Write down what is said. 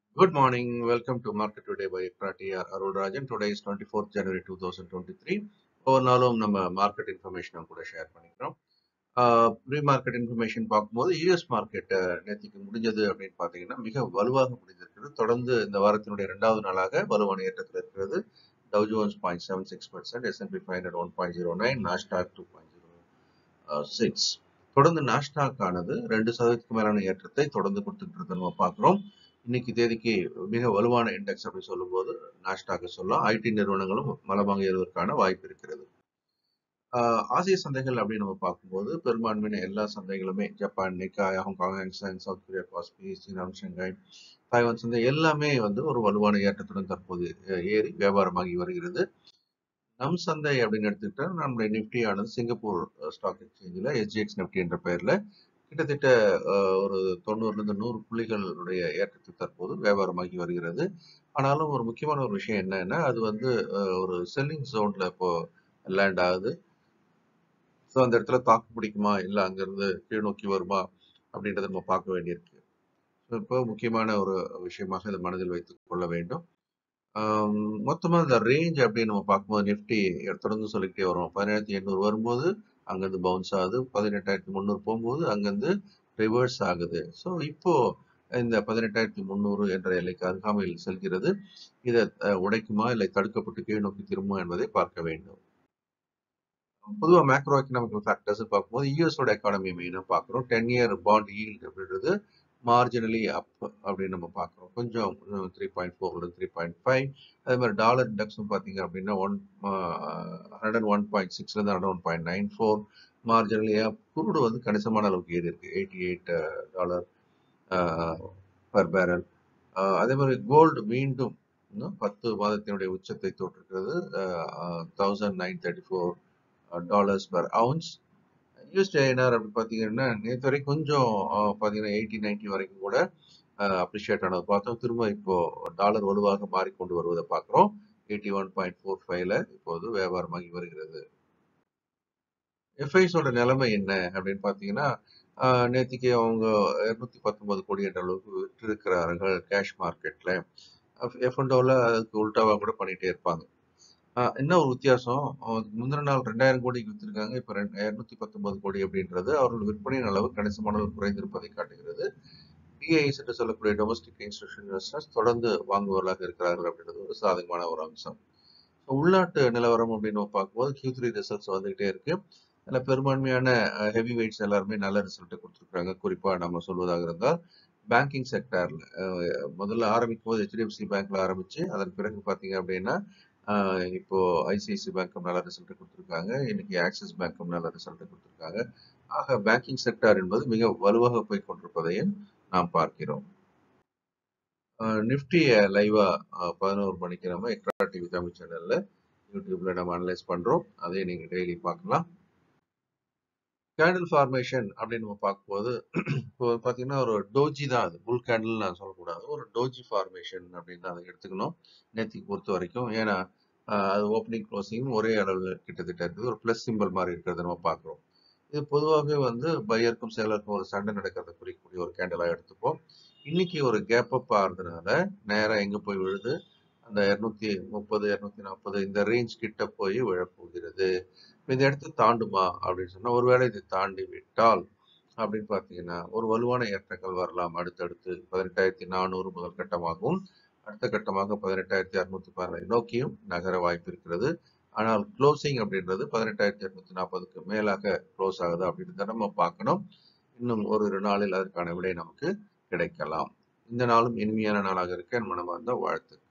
Good morning. Welcome to Market Today by Pratiyar Arulrajan. Today is 24th January 2023. ஒவ்வொரு நாளும் நம்ம market information கூட share பண்ணிக்கிறோம் pre market information பார்க்கும்போது US market நேற்றுக்கு முடிஞ்சது அப்படின்னு பார்த்தீங்கன்னா மிக வலுவாக முடிந்திருக்கிறது தொடர்ந்து இந்த வாரத்தினுடைய இரண்டாவது நாளாக வலுவான ஏற்றத்தில் இருக்கிறது Dow Jones point seven six percent S and P five hundred one point zero nine Nasdaq two point zero six தொடர்ந்து நாஸ்டாக் ஆனது ரெண்டு சதவீதத்துக்கு மேலான ஏற்றத்தை தொடர்ந்து கொடுத்துட்டு இருக்கிறத நம்ம பார்க்குறோம் இன்னைக்கு தேதிக்கு மிக வலுவான இண்டெக்ஸ் அப்படின்னு சொல்லும்போது நாஸ்டாக சொல்லலாம் ஐடி நிறுவனங்களும் மலமாக ஏறுவதற்கான வாய்ப்பு இருக்கிறது ஆஹ் ஆசிய சந்தைகள் அப்படின்னு நம்ம பார்க்கும்போது பெரும்பான்மையான எல்லா சந்தைகளுமே Japan Nikkei Hong Kong Hang Seng South Korea KOSPI சீனா ஷங்காய் தாய்வான் சந்தை எல்லாமே வந்து ஒரு வலுவான ஏற்றத்துடன் தற்போது அஹ், ஏறி வியாபாரமாகி வருகிறது நம் சந்தை அப்படின்னு எடுத்துக்கிட்டா நம்முடைய நிப்டி ஆனது சிங்கப்பூர் ஸ்டாக் எக்ஸ்சேஞ்சில் எஸ்ஜிஎக்ஸ் நிப்டி என்ற பெயர்ல கிட்டத்தட்ட அஹ், ஒரு தொண்ணூறுல இருந்து நூறு புள்ளிகளுடைய ஏற்றத்தை தற்போது வியாபாரமாகி வருகிறது ஆனாலும் ஒரு முக்கியமான ஒரு விஷயம் என்னன்னா அது வந்து அஹ், ஒரு செல்லிங் ஜோன்ல இப்போ லேண்ட் ஆகுது ஸோ அந்த இடத்துல தாக்கு பிடிக்குமா இல்லை அங்கிருந்து கீழ் நோக்கி வருமா அப்படின்றத நம்ம பார்க்க வேண்டியிருக்கு ஸோ இப்போ முக்கியமான ஒரு விஷயமாக இதை மனதில் வைத்துக் கொள்ள வேண்டும் ஆம், மொத்தமா இந்த ரேஞ்ச் அப்படின்னு நம்ம பார்க்கும்போது நிஃப்டி தொடர்ந்து சொல்லிக்கிட்டே வரும் பதினேழாயிரத்தி எண்ணூறு வரும்போது அங்கிருந்து பவுன்ஸ் ஆகுது பதினெட்டாயிரத்தி முந்நூறு போகும்போது அங்கிருந்து ரிவர்ஸ் ஆகுது ஸோ இப்போ இந்த பதினெட்டாயிரத்தி முந்நூறு என்ற எல்லைக்கு அருகாமையில் செல்கிறது இதை அஹ், உடைக்குமா இல்லை தடுக்கப்பட்டு கீழ் நோக்கி திரும்புமா என்பதை பார்க்க வேண்டும் பொதுவாக மேக்ரோ எக்கனாமிக்கல் ஃபேக்டர்ஸ் பார்க்கும்போது யூஎஸோட எக்கானமி மெயினாக பார்க்குறோம் டென் இயர் பாண்ட் ஈல்டு அப்படின்றது மார்ஜினலி அப் அப்படின்னு நம்ம பார்க்குறோம் கொஞ்சம் த்ரீ பாயிண்ட் ஃபோர்ல த்ரீ பாயிண்ட் ஃபைவ் அதே மாதிரி டாலர் இண்டெக்ஸும் பார்த்தீங்க அப்படின்னா ஒன் ஹண்ட்ரட் ஒன் பாயிண்ட் சிக்ஸ்லேருந்து hundred one point nine four marginally up crude வந்து கணிசமான அளவுக்கு ஏறி இருக்கு eighty eight dollar per barrel அதே மாதிரி கோல்டு மீண்டும் இன்னும் பத்து மாதத்தினுடைய உச்சத்தை தொட்டிருக்கிறது thousand nine thirty four dollars per ounce USDINR அப்படி பார்த்தீங்கன்னா நேற்று வரைக்கும் கொஞ்சம் அஹ், பார்த்தீங்கன்னா எயிட்டி நைன்டி வரைக்கும் கூட அப்ரிஷியேட் ஆனது பார்த்தோம் திரும்ப இப்போ டாலர் வலுவாக மாறிக்கொண்டு வருவதை பார்க்குறோம் எயிட்டி ஒன் பாயிண்ட் ஃபோர் ஃபைவ்ல இப்போது வியாபாரமாகி வருகிறது எஃப்ஐஸோட நிலைமை என்ன அப்படின்னு பார்த்தீங்கன்னா ஆஹ், நேத்திக்கு அவங்க இருநூத்தி பத்தொன்பது கோடி என்ற அளவுக்கு விற்றிருக்கிறார்கள் கேஷ் மார்க்கெட்ல எஃப்என்டோவில் அதுக்கு உல்டாவா கூட பண்ணிட்டே இருப்பாங்க ஆஹ் என்ன ஒரு வித்தியாசம் அதுக்கு முந்தின நாள் ரெண்டாயிரம் கோடிக்கு வித்திருக்காங்க இப்போ இரநூத்தி பத்தொன்பது கோடி அப்படின்றது அவர்கள் விற்பனையின் அளவு கணிசமான அளவு குறைந்திருப்பதை காட்டுகிறது டிஐஎஸ் என்று சொல்லக்கூடிய டொமஸ்டிக் இன்ஸ்டியூஷன் இன்வெஸ்டர்ஸ் தொடர்ந்து வாங்குவவர்களாக இருக்கிறார்கள் அப்படின்றது ஒரு சாதகமான ஒரு அம்சம் So, உள்நாட்டு நிலவரம் அப்படின்னு நம்ம பார்க்கும்போது Q3 த்ரீ ரிசல்ட்ஸ் வந்துகிட்டே இருக்கு அதில் பெரும்பான்மையான ஹெவி வெயிட்ஸ் எல்லாருமே நல்ல ரிசல்ட்டை கொடுத்துருக்காங்க குறிப்பா நம்ம சொல்வதாக இருந்தால் பேங்கிங் செக்டர்ல முதல்ல ஆரம்பிக்கும் போது ஹெச்டிஎஃப்சி பேங்க்ல ஆரம்பிச்சு அதன் பிறகு பார்த்தீங்க அப்படின்னா ஆஹ் இப்போ ஐசிஐசி பேங்க்கும் நல்ல ரிசல்ட் கொடுத்துருக்காங்க இன்னைக்கு ஆக்சிஸ் பேங்க்கும் நல்ல ரிசல்ட் கொடுத்துருக்காங்க ஆக பேங்கிங் செக்டார் என்பது மிக வலுவாக போய் கொண்டிருப்பதையும் நாம் பார்க்கிறோம் நிஃப்டி லைவா பதினோரு மணிக்கு நம்ம எக்ரா டிவி தமிழ் சேனல்ல யூடியூப்ல நம்ம அனலைஸ் பண்றோம் அதை நீங்க டெய்லி பார்க்கலாம் கேண்டில் ஃபார்மேஷன் அப்படின்னு நம்ம பார்க்கும்போது இப்போ பார்த்தீங்கன்னா ஒரு டோஜி தான் அது புல் கேண்டில் நான் சொல்லக்கூடாது ஒரு டோஜி ஃபார்மேஷன் அப்படின்னு தான் அதை எடுத்துக்கணும் நேற்றுக்கு பொறுத்த வரைக்கும் ஏன்னா ஆஹ், அது ஓப்பனிங் க்ளோசிங் ஒரே அளவில் கிட்டத்தட்ட இருக்குது ஒரு ப்ளஸ் சிம்பிள் மாதிரி இருக்கிறத நம்ம பார்க்குறோம் இது பொதுவாகவே வந்து பையருக்கும் சேலருக்கும் ஒரு சண்டை நடக்கிறத குறிக்கக்கூடிய ஒரு கேண்டலாக எடுத்துப்போம் இன்னைக்கு ஒரு கேப் அப் ஆகிறதுனால நேராக எங்கே போய் விழுது அந்த இரநூத்தி முப்பது இரநூத்தி நாற்பது இந்த ரேஞ்ச் கிட்ட போய் விழப்போகிறது இப்ப இந்த இடத்த தாண்டுமா அப்படின்னு சொன்னா ஒருவேளை இதை தாண்டி விட்டால் அப்படின்னு பார்த்தீங்கன்னா ஒரு வலுவான ஏற்றங்கள் வரலாம் அடுத்தடுத்து பதினெட்டாயிரத்தி நானூறு முதல் கட்டமாகவும் அடுத்த கட்டமாக பதினெட்டாயிரத்தி அறுநூத்தி பதினேழு நோக்கியும் நகர வாய்ப்பு இருக்கிறது ஆனால் க்ளோசிங் அப்படின்றது பதினெட்டாயிரத்தி அறுநூத்தி நாற்பதுக்கு மேலாக க்ளோஸ் ஆகுது அப்படின்றத நம்ம பார்க்கணும் இன்னும் ஒரு நாளில் அதற்கான விடை நமக்கு கிடைக்கலாம் இந்த நாளும் இனிமையான நாளாக இருக்க என் மனமார்ந்த வாழ்த்துக்கள்